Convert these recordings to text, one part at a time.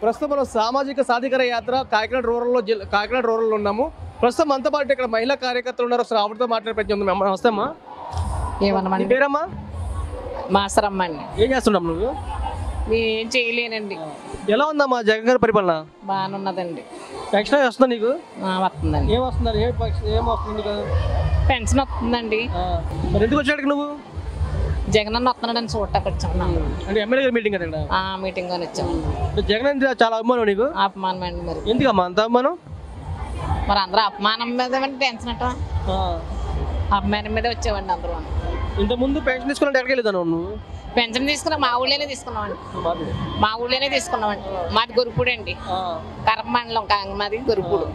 ప్రస్తుతం మనం సామాజిక సాధికార యాత్ర కాకినాడ రూరల్లో జిల్లా కాకినాడ రూరల్లో ఉన్నాము ప్రస్తుతం మనతో పాటు ఇక్కడ మహిళా కార్యకర్తలు ఉన్నారు అసలు ఆవిడతో మాట్లాడే ప్రయత్నం ఉంది అమ్మ, నమస్తే అమ్మా నీ ఏమన్నమండి పేరమ్మా మాసరమ్మ అండి ఏం చేస్తున్నాం నువ్వు ఏం చేయలేనండి ఎలా ఉందమ్మా జగన్ గారి పరిపాలన బాగానే ఉన్నదండి ఎక్స్ట్రా వస్తుందా నీకు ఆ, వస్తుందండి ఏం వస్తున్నారు ఏం పక్ష- ఏం వస్తుంది నీకు పెన్షన్ వస్తుందండి ఆ, మరి ఎందుకు వచ్చాడు నువ్వు జగన్ అన్న వస్తున్నాడని చూడటానికి వచ్చాము అంటే ఎమ్మెల్యే గారి మీటింగ్ కదా ఇక్కడ ఆ మీటింగ్ అని వచ్చాము అంటే జగన్ అంటే చాలా అభిమానం నీకు అపమానం అండి మరి ఎందుకమ్మా అంత అభిమానం మరి అందరూ అపమానం మీద టెన్షన్ అట ఆ, అపమానం మీద వచ్చామండి అందరూ ఇంత ముందు పెన్షన్ తీసుకోవాలంటే ఎక్కడికి వెళ్ళేదాను నువ్వు పెన్షన్ తీసుకున్నాం మా ఊళ్ళోనే తీసుకున్నామండి మాది. మా ఊళ్ళోనే తీసుకున్నామండి మాది గొరుపుడు అండి ఆ, కరప మండలం కాంగ మాది గొరుపుడు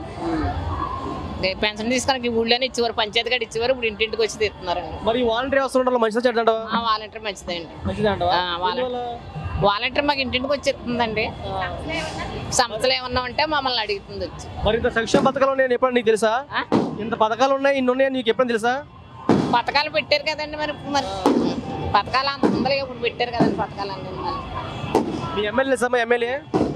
ఏ పెన్షన్ తీసుకుని ఈ ఊళ్ళోనే ఇచ్చేవారు పంచాయతీ కాడ ఇచ్చేవారు ఇప్పుడు ఇంటింటికి వచ్చి తీస్తున్నారండి మరి వాలంటీర్ వ్యవస్థ ఉండడం మంచిదా చెడ్డంటావా ఆ వాలంటీర్ మంచిదండి మంచిదే అంటావా ఆ, వాలంటీర్ వాలంటీర్ మాకు ఇంటింటికి వచ్చి ఇస్తుందండి సంస్థలు ఏమన్నా ఉంటే మమ్మల్ని అడుగుతుంది వచ్చి మరి ఇంత సంక్షేమ పథకాలు ఉన్నాయి ఎప్పుడు నీకు తెలుసా ఆ? ఇంత పథకాలు ఉన్నాయి ఇన్ని ఉన్నాయి నీకు ఎప్పుడు తెలుసా పథకాలు పెట్టారు కదండి మరి ఇప్పుడు మరి పథకాలు అంత ముందర ఇప్పుడు పెట్టారు కదండి పథకాలు అన్నీ మరి మీ ఎమ్మెల్యే తెలుసా మా ఎమ్మెల్యే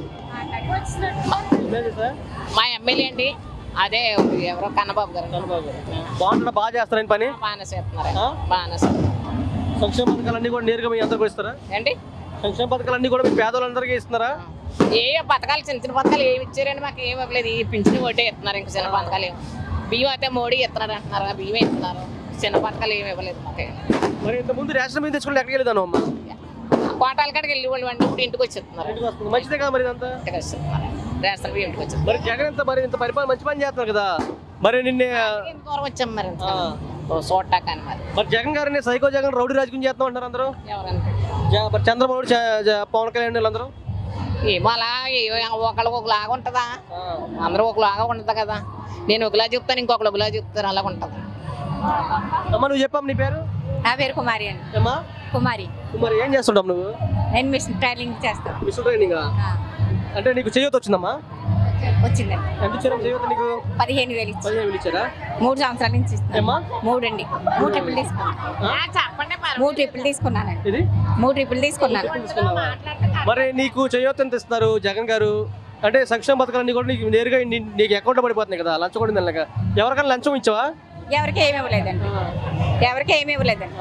ఎమ్మెల్యే సార్ మా ఎమ్మెల్యే అండి అదే ఎవరో కన్నబాబు గారు బాగుంటుందా బాగా చేస్తారని పని బాగానే చేస్తున్నారు ఆ? బాగానే చేస్తున్నారు సంక్షేమ పథకాలన్నీ కూడా నేరుగా మీ అందరికీ ఇస్తారా ఏంటి సంక్షేమ పథకాలన్నీ కూడా మీ పేదవాళ్ళందరికీ ఇస్తున్నారా ఏ పథకాలు చిన్న చిన్న పథకాలు ఏమి ఇచ్చారండి మాకు ఏమి ఇవ్వలేదు ఈ పింఛన్ ఒకటే ఇస్తున్నారు ఇంకా చిన్న పథకాలు ఏమి బియ్యం అయితే మోడీ ఇస్తున్నాడు అంటున్నారు ఆ బియ్యం ఇస్తున్నారు చిన్న పథకాలు ఏమి ఇవ్వలేదు మాకు మరి ఇంత ముందు రేషన్ మీద తెచ్చుకుంటే ఎక్కడికి వెళ్ళేదాను అమ్మా కోటాల కాడికి వెళ్ళి వాళ్ళు అండి ఇప్పుడు ఇంటికి వచ్చి ఇస్తున్నారు ఇంటికి వస్తుంది మంచిదే కదా మరి ఇదంతా ఇంటికి వచ్చి ఇస్తున్నారు రేషన్ బియ్యం ఇంటికి వచ్చి మరి జగన్ ఇంత మరి ఇంత పరిపాలన మంచి పని చేస్తున్నారు కదా మరి నిన్నే ఇంత దూరం వచ్చాం మరి ఇంత ఆ. చూడటా కానీ మరి మరి జగన్ గారిని సైకో జగన్ రౌడీ రాజకీయం చేస్తాం అంటారు అందరూ ఎవరంటే జ- మరి చంద్రబాబు నాయుడు, చ- జ- పవన్ కళ్యాణ్ వీళ్ళందరూ ఏమో అలా ఏ- ఒకళ్ళు ఒకలాగా ఉంటుందా అందరూ ఒకలాగా ఉంటుంది కదా నేను ఒకలా చెప్తాను ఇంకొకరు ఒకలా చెప్తాను అలా ఉంటుంది అమ్మ నువ్వు చెప్పమ్మా నీ పేరు నా పేరు కుమారి అండి ఏమ్మా కుమారి మరి ఏం చేస్తుంటావు నువ్వు నేను మిషన్ ట్రైలింగ్ చేస్తాను మిషన్ ట్రైనింగ్ ఆ, అంటే నీకు చేయొద్దు వచ్చిందమ్మా వచ్చిందండి ఎంత ఇచ్చారు చేయొద్దు నీకు పదిహేను వేలు ఇచ్చి పదిహేను వేలు ఇచ్చారా మూడు సంవత్సరాల నుంచి ఇస్తాను ఏమ్మా మూడు అండి మూడు ట్రిపుల్ తీసుకున్నాను చెప్పండి మూడు ట్రిపుల్ తీసుకున్నానండి ఇది మూడు ట్రిపుల్ తీసుకున్నాను తీసుకున్నావా? మరి నీకు చేయొద్దు ఎంత ఇస్తున్నారు జగన్ గారు అంటే సంక్షేమ పథకాలన్నీ కూడా నీకు నేరుగా నీ- నీకు అకౌంట్లో పడిపోతున్నాయి కదా లంచం కూడా నెలక ఎవరికైనా లంచం ఇచ్చావా ఎవరికి ఏమి ఇవ్వలేదండి ఎవరికి ఏమి ఇవ్వలేదండి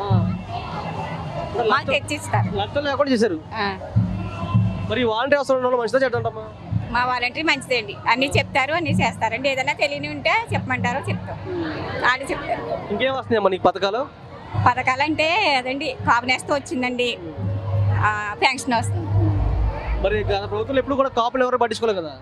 మాకు తెచ్చి ఇస్తారు లంచం లేకుండా చేశారు ఆ, మరి వాలంటీర్ అవసరం ఉన్న వాళ్ళు మంచిదా చెడ్డంటమ్మా మా వాలంటీర్ మంచిదే అండి అన్నీ చెప్తారు అన్నీ చేస్తారండి ఏదైనా తెలియని ఉంటే చెప్పమంటారో చెప్తాం వాళ్ళు చెప్తారు ఇంకేం వస్తున్నాయమ్మా నీకు పథకాలు పథకాలు అంటే అదండి కాపునేస్తూ వచ్చిందండి ఆ, పెన్షన్ వస్తుంది మరి గత ప్రభుత్వం ఎప్పుడు కూడా కాపులు ఎవరు పట్టించుకోలేదు కదా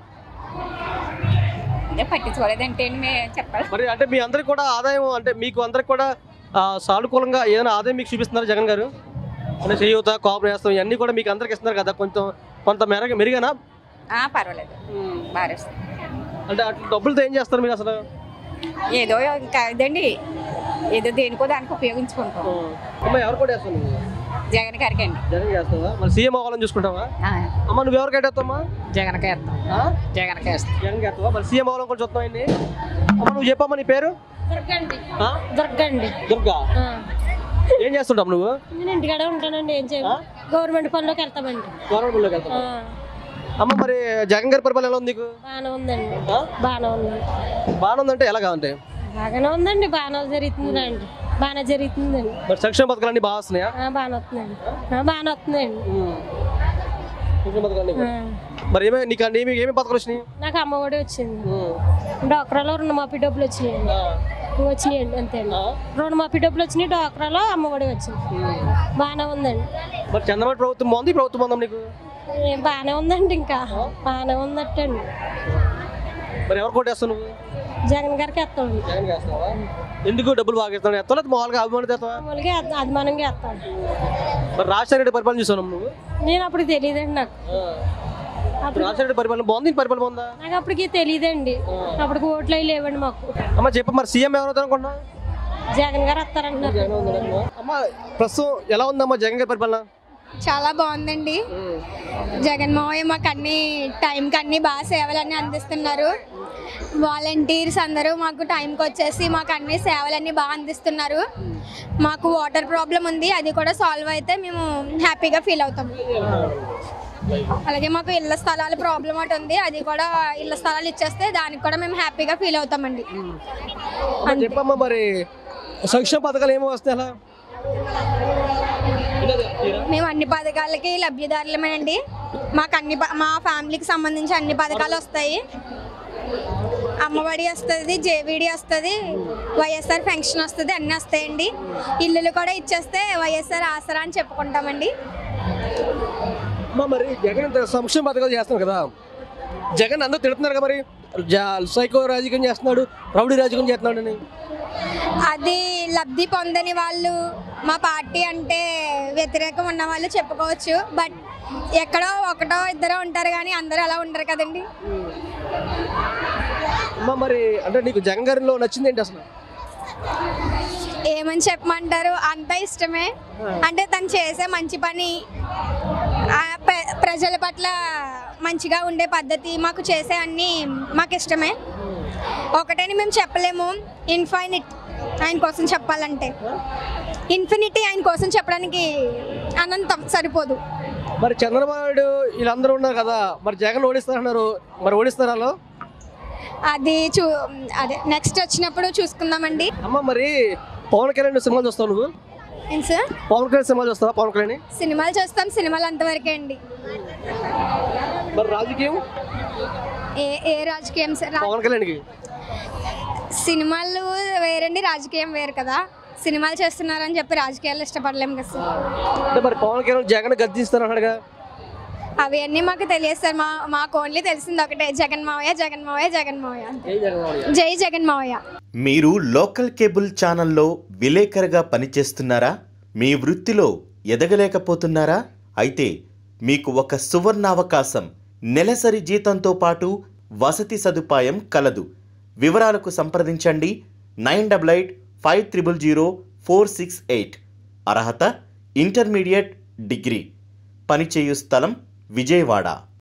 అంటే పట్టించుకోలేదంటే అండి మేము చెప్పాలి మరి అంటే మీ అందరికి కూడా ఆదాయం అంటే మీకు అందరికి కూడా ఆ, సానుకూలంగా ఏదైనా ఆదాయం మీకు చూపిస్తున్నారు జగన్ గారు అంటే చేయూత కాపు నేస్తం ఇవన్నీ కూడా మీకు అందరికి ఇస్తున్నారు కదా కొంచెం కొంత మేర మెరుగనా ఆ, పర్వాలేదు బాగా వస్తుంది. అంటే అట్లా డబ్బులతో ఏం చేస్తారు మీరు అసలు ఏదో ఇంకా ఇదండి ఏదో దేనికో దానికి ఉపయోగించుకుంటాం అమ్మ ఎవరు కూడా వేస్తావు నువ్వు జగన్ గారికి అండి జగన్ చేస్తావా మరి సీఎం అవ్వాలని చూసుకుంటావా ఆ, అమ్మ నువ్వు ఎవరికి వేస్తావమ్మా జగన్కే వేస్తాం జగన్కే వేస్తాం జగన్ చేస్తావా మరి సీఎం అవ్వాలని కూడా చూస్తాం అండి అమ్మ నువ్వు చెప్పమ్మా నీ పేరు ఆ? దొరకండి దుర్గా ఏం చేస్తుంటావు నువ్వు నేను ఇంటికాడే ఉంటానండి ఏం ఆ? చేయాలి గవర్నమెంట్ పనిలోకి వెళ్తామండి గవర్నమెంట్లోకి ఆ, వెళ్తావా అమ్మ మరి జగన్ గారి పరిపాలన ఎలా ఉంది నీకు బాగానే ఉందండి ఆ? బాగానే ఉంది బాగానే ఉందంటే ఎలాగా అంటే బాగానే ఉందండి బాగానే జరుగుతుందండి బాగానే జరుగుతుందండి మరి సంక్షేమ పథకాలన్నీ బాగా వస్తున్నాయా ఆ, బాగానే వస్తుందండి ఆ, బాగానే వస్తుందండి సంక్షేమ పథకాలన్నీ ఆ, కూడా. మరి ఏమే నీకు అన్ని ఏమి ఏమి పథకాలు వచ్చినాయి నాకు అమ్మఒడి వచ్చింది డాక్రాలో రుణమాఫీ డబ్బులు వచ్చినాయండి వచ్చినాయండి అంతే అండి రుణమాఫీ డబ్బులు వచ్చినాయి డాక్రాలో అమ్మఒడి వచ్చింది బాగానే ఉందండి మరి చంద్రబాబు ప్రభుత్వం బాగుంది ఈ ప్రభుత్వం బాగుందా నీకు ఏ, బాగానే ఉందండి ఇంకా బాగానే ఉందట్టండి మరి ఎవరు కొట్టేస్తావు నువ్వు జగన్ గారికి ఎత్తామండి జగన్ చేస్తావా ఎందుకు డబ్బులు బాగా ఇస్తాను ఎత్తలేదు మామూలుగా అభిమానం చేస్తావా మామూలుగా అభిమానంగా ఎత్తాను మరి రాజశేఖర రెడ్డి పరిపాలన చూసావు నువ్వు నేను అప్పుడు తెలియదండి నాకు ఇప్పుడు రాజశేఖర రెడ్డి పరిపాలన బాగుంది ఈ పరిపాలన బాగుందా నాకు అప్పటికి తెలియదండి అప్పటికి ఓట్లు అవి లేవండి మాకు అమ్మ చెప్పు మరి సీఎం ఎవరు అనుకున్నా జగన్ గారు వస్తారంటున్నారు అమ్మ ప్రస్తుతం ఎలా ఉందమ్మా జగన్ గారి పరిపాలన చాలా బాగుందండి జగన్మోహన్ మాకు అన్ని టైంకి అన్ని బాగా సేవలన్నీ అందిస్తున్నారు వాలంటీర్స్ అందరూ మాకు టైంకి వచ్చేసి మాకు అన్ని సేవలన్నీ బాగా అందిస్తున్నారు మాకు వాటర్ ప్రాబ్లం ఉంది అది కూడా సాల్వ్ అయితే మేము హ్యాపీగా ఫీల్ అవుతాం అలాగే మాకు ఇళ్ల స్థలాల ప్రాబ్లం ఒకటి ఉంది అది కూడా ఇళ్ల స్థలాలు ఇచ్చేస్తే దానికి కూడా మేము హ్యాపీగా ఫీల్ అవుతామండి అమ్మ, చెప్పమ్మా మరి సంక్షేమ పథకాలు ఏమో వస్తాయి అలా మేము అన్ని పథకాలకి లబ్ధిదారులమేనండి మాకు అన్ని ప- మా ఫ్యామిలీకి సంబంధించి అన్ని పథకాలు వస్తాయి అమ్మఒడి వస్తుంది జేవిడి వస్తుంది వైఎస్ఆర్ పెన్షన్ వస్తుంది అన్నీ వస్తాయండి ఇల్లులు కూడా ఇచ్చేస్తే వైఎస్ఆర్ ఆసరా అని చెప్పుకుంటామండి అమ్మ, మరి జగన్ ఇంత సంక్షేమ పథకాలు చేస్తున్నారు కదా జగన్ అందరూ తిడుతున్నారు కదా మరి జా- సైకో రాజకీయం చేస్తున్నాడు రౌడీ రాజకీయం చేస్తున్నాడు అని అది లబ్ధి పొందని వాళ్ళు మా పార్టీ అంటే వ్యతిరేకం ఉన్న వాళ్ళు చెప్పుకోవచ్చు బట్ ఎక్కడో ఒకటో ఇద్దరో ఉంటారు కానీ అందరూ అలా ఉండరు కదండి అమ్మ మరి అంటే నీకు జగన్ గారిలో నచ్చింది ఏంటి అసలు ఏమని చెప్పమంటారు అంత ఇష్టమే అంటే తను చేసే మంచి పని ఆ ప్ర- ప్రజల పట్ల మంచిగా ఉండే పద్ధతి మాకు చేసే అన్ని మాకు ఇష్టమే ఒకటని మేము చెప్పలేము ఇన్ఫైనిట్ ఆయన కోసం చెప్పాలంటే ఇన్ఫినిటీ ఆయన కోసం చెప్పడానికి అనంతం సరిపోదు మరి చంద్రబాబు నాయుడు వీళ్ళందరూ ఉన్నారు కదా మరి జగన్ ఓడిస్తారన్నారు మరి ఓడిస్తారా వాళ్ళు? అది చూ అదే నెక్స్ట్ వచ్చినప్పుడు చూసుకుందామండి అమ్మ మరి పవన్ కళ్యాణ్ సినిమాలు చూస్తావు నువ్వు ఏం సార్ పవన్ కళ్యాణ్ సినిమాలు చూస్తావా పవన్ కళ్యాణ్ సినిమాలు చూస్తాం సినిమాలు అంతవరకే అండి మరి రాజకీయం ఏ ఏ రాజకీయం సార్ రా- పవన్ కళ్యాణ్కి సినిమాలు వేరండి రాజకీయం వేరు కదా సినిమాలు చేస్తున్నారని చెప్పి రాజకీయాలు ఇష్టపడలేము కదా సార్ అంటే మరి పవన్ కళ్యాణ్ జగన్ గద్దిస్తారు అన్నాడుగా అవి అన్నీ మాకు తెలియదు సార్ మా మాకు ఓన్లీ తెలిసింది ఒకటే జగన్ మావయ్య జగన్ మావయ్య జగన్ మావయ్య అంతే జై జగన్ మావయ్య మీరు లోకల్ కేబుల్ ఛానల్లో విలేకరుగా పనిచేస్తున్నారా మీ వృత్తిలో ఎదగలేకపోతున్నారా అయితే మీకు ఒక సువర్ణావకాశం నెలసరి జీతంతో పాటు వసతి సదుపాయం కలదు వివరాలకు సంప్రదించండి nine double eight five triple zero four six eight అర్హత ఇంటర్మీడియట్ డిగ్రీ పనిచేయు స్థలం విజయవాడ